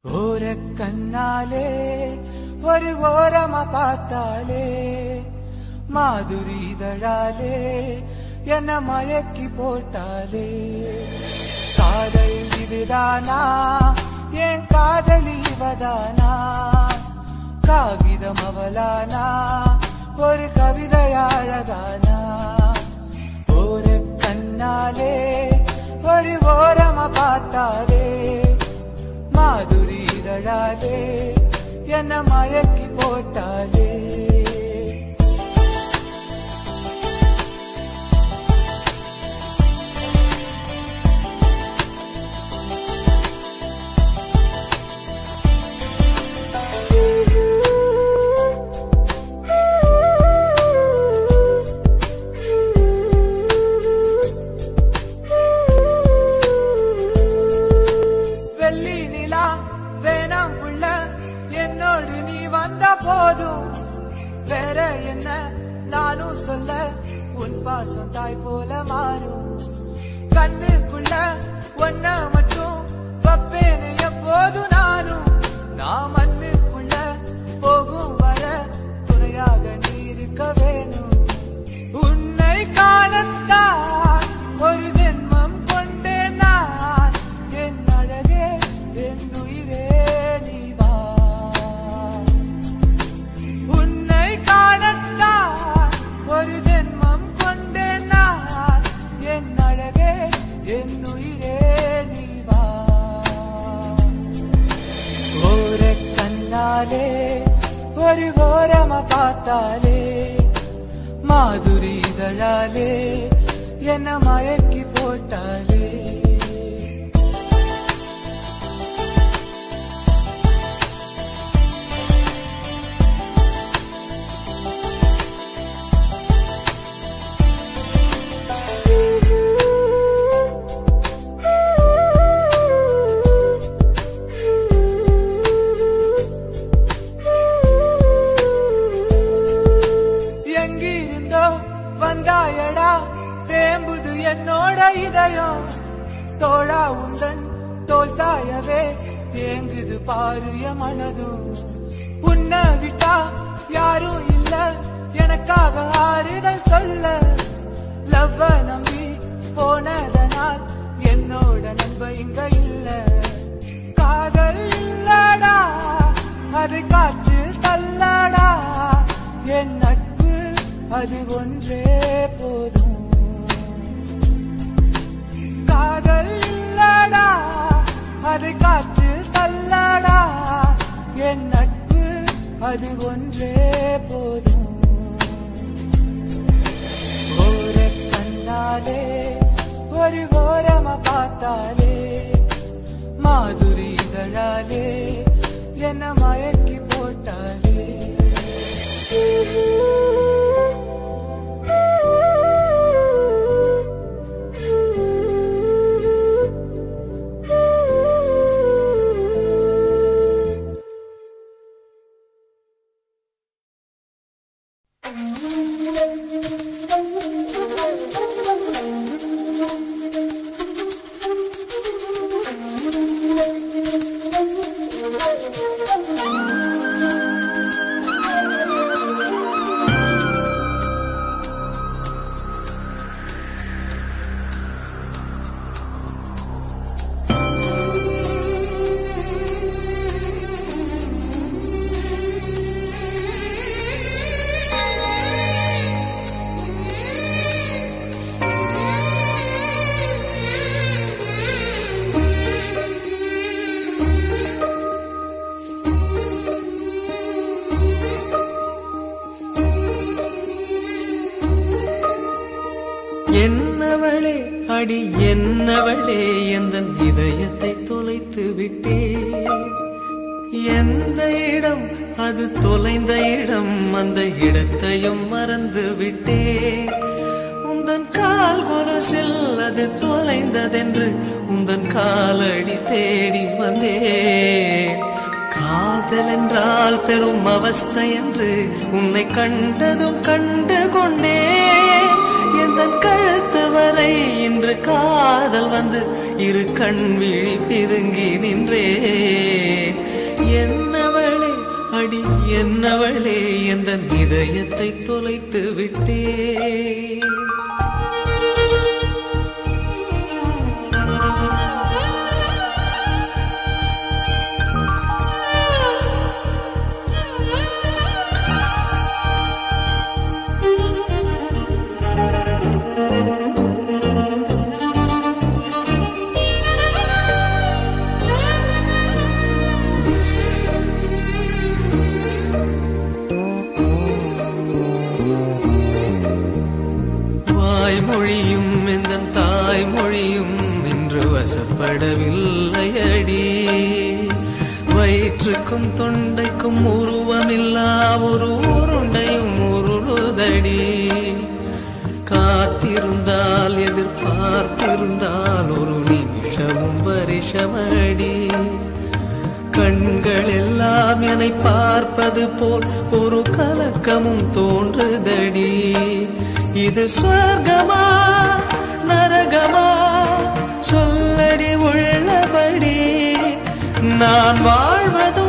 ஓர கண்ணாலே ஒரு ஓரமா பார்த்தாலே மாதுரி இதழாலே என்ன மயக்கி போட்டாலே காதல் இதுதானா என் காதலி இவதானா காகிதம் அவளானா ஒரு கவிதை அழகானா ஒரு கண்ணாலே ஒரு ஓரமா பார்த்தாலே மாதுரி இதழாலே என்ன மயக்கி போட்டாலே வெள்ளி நிலா வேணாம் உள்ள என்னோடு நீ வந்த போதும் வேற என்ன நானும் சொல்ல உன் பாசம் தாய் போல மாறும் கண்ணுக்குள்ள ஒன்ன மட்டும் வப்பேனே எப்போதும் நானும் நான் மண்ணுக்குள்ள போகும் வர துணையாக நீ இருக்க வேணும் உன்னை காணத்தான் ஒரு ஜென்மம் கொண்டேன் நான் என் அழகே என் உயிரே நீ வா உன்னை காணத்தான் ஒரு ஜென்மம் கொண்டேன் நான் என் அழகே என் உயிரே நீ வா ஓர கண்ணாலே ஒரு ஓரமா பார்த்தாலே மாதுரி இதழாலே என்ன மயக்கி போட்டாலே எங்கிருந்தோ வந்தாயடா தேம்புது என்னோட இதயம் தோழா உந்தன் தோல் சாயவே தேங்குது பாரு என் மனதும் உன்னை விட்டா யாரும் இல்ல எனக்காக ஆறுதல் சொல்ல லவ்வ நம்பி போனதனால் என்னோட நண்ப இங்க இல்ல காதல் இல்லடா அது காற்றில் தள்ளடா என் நட்பு அது ஒன்றே போதும் காதல் இல்லடா அது காற்றில் தள்ளடா என் நட்பு அது ஒன்றே போதும் ஓர கண்ணாலே ஒரு ஓரமா பார்த்தாலே மாதுரி இதழாலே என்ன மயக்கி போட்டாலே என்னவளே அடி என்னவளே எந்த இதயத்தை தொலைத்து விட்டே எந்த இடம் அது தொலைந்த இடம் அந்த இடத்தையும் மறந்து விட்டே உந்தன் கால் கொரசில் அது தொலைந்ததென்று உந்தன் காலடி தேடி வந்தேன் காதல் என்றால் பெரும் அவஸ்தை என்று உன்னை கண்டதும் கண்டு கொண்டேன் எந்தன் கழுத்து வரை இன்று காதல் வந்து இரு கண் விழி பிதுங்கி நின்றே என்னவளே எந்த இதயத்தை தொலைத்து விட்டே வாய்மொழியும் எந்த தாய்மொழியும் இன்று வசப்படவில்லையடி வயிற்றுக்கும் தொண்டைக்கும் உருவமில்லா ஒரு உருண்டையும் உருளுதடி காத்திருந்தால் எதிர்பார்த்திருந்தால் ஒரு நிமிஷமும் வருஷமடி கண்கள் எல்லாம் என்னை பார்ப்பது போல் ஒரு கலக்கமும் தோன்றுதடி இது சொர்க்கமா நரகமா சொல்லடி உள்ளபடி நான் வாழ்வதும்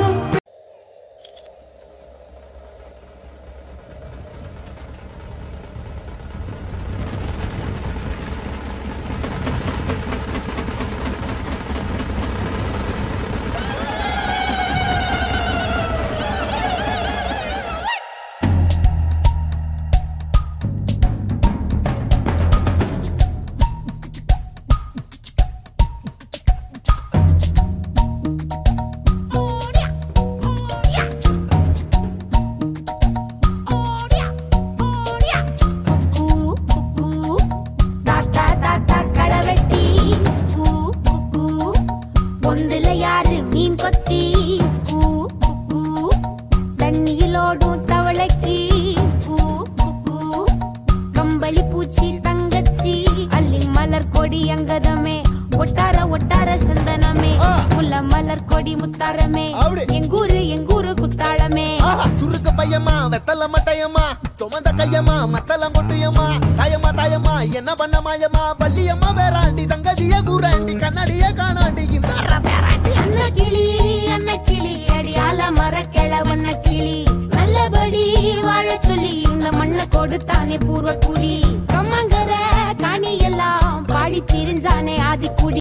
குக்கு, குக்கு, தாத்தா, தாத்தா, களவெட்டி. குக்கு, குக்கு, பொந்துல யாரு மீன் கொத்தி குக்கு, குக்கு, தண்ணியிலோடும் தவளைக்கு குக்கு, குக்கு, கம்பளி பூச்சி தங்கச்சி அள்ளி மலர் கொடி அங்கதமே ஒட்டார ஒட்டார சந்தனமே முல்ல மலர் கொடி முத்தாரமே அப்படி. எங்கூரு எங்கூரு குத்தாளமே ஆஹா, சுருக்கு பையம்மா வெத்தல மட்டையம்மா சுமந்த கையம்மா மத்தலம் கொட்டியம்மா தாயம்மா தாயம்மா என்ன பண்ண மாயம்மா வள்ளியம்மா வேறாண்டி சங்கதிய கூறாண்டி கண்ணாடிய காணாண்டி இந்த அன்ன கிளி அன்ன கிளி அடியால மர கிழவண்ண கிளி நல்லபடி வாழ சொல்லி இந்த மண்ணை கொடுத்தானே பூர்வ குடி கம்மங்கர காணி எல்லாம் பாடி திரிஞ்சானே ஆதி குடி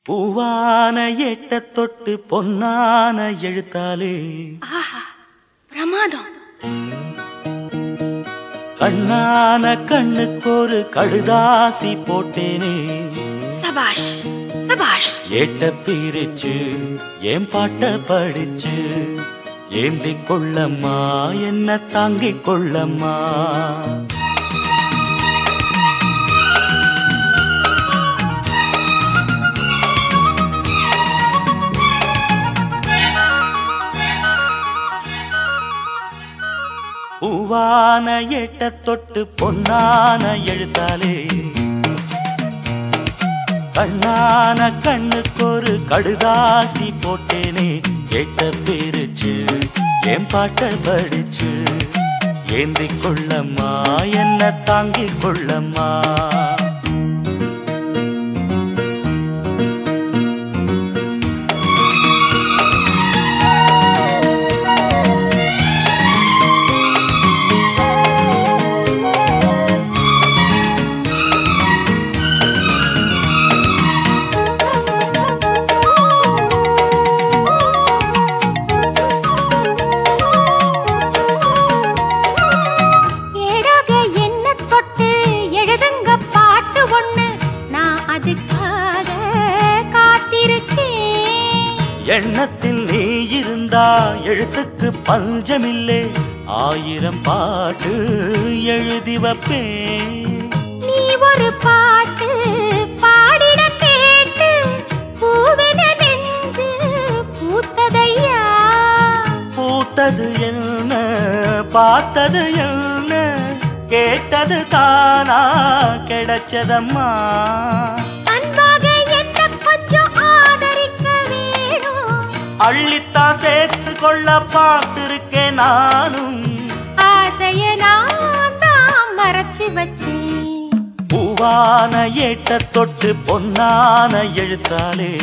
பூவான எட்ட தொட்டு பொன்னான எழுத்தாலே ஆஹா பிரமாதம் கண்ணான கண்ணுக்கு ஒரு கடுதாசி போட்டேனே சபாஷ் சபாஷ் ஏட்ட பிரிச்சு ஏன் பாட்ட படிச்சு ஏந்தி கொள்ளம்மா என்ன தாங்கிக் கொள்ளம்மா பூவான எட்ட தொட்டு பொன்னான எழுத்தாலே கண்ணான கண்ணுக்கு ஒரு கடுதாசி போட்டேனே கேட்ட பிரிச்சு என் பாட்ட படிச்சு ஏந்தி கொள்ளம்மா என்ன தாங்கிக் கொள்ளம்மா ஏடாக என்ன தொட்டு எழுதுங்க பாட்டு ஒண்ணு நான் அதுக்காக காத்திருக்கேன் எண்ணத்தில் நீ இருந்தா எழுத்துக்கு பஞ்சமில்லே ஆயிரம் பாட்டு எழுதி வைப்பேன் நீ ஒரு பாட்டு பாடிட கேட்டு பூவென நெஞ்சு பூத்ததையா பூத்தது என்ன பார்த்தது என்ன கேட்டது தானா கிடைச்சதம்மா அன்பாக என்ன கொஞ்சம் ஆதரிக்க வேணும் அள்ளித்தான் சேர்த்து கொள்ள பார்த்திருக்கேன் நானும் ஆசைய நான் தான் மறைச்சு வச்சேன் பூவான ஏட்ட தொட்டு பொன்னான எழுத்தாலே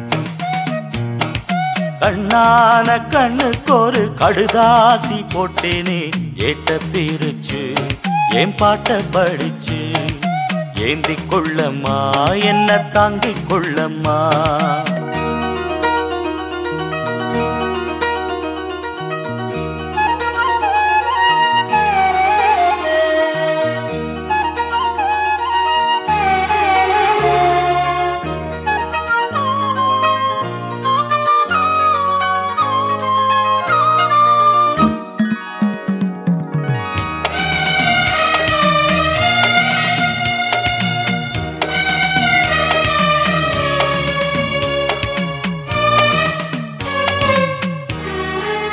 கண்ணான கண்ணுக்கு ஒரு கடுதாசி போட்டேனே ஏட்ட பிரிச்சு என் பாட்ட படிச்சு ஏந்தி கொள்ளம்மா என்ன தாங்கிக் கொள்ளம்மா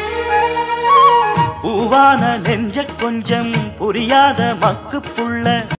பூவான நெஞ்ச கொஞ்சம் புரியாத மக்கு புள்ள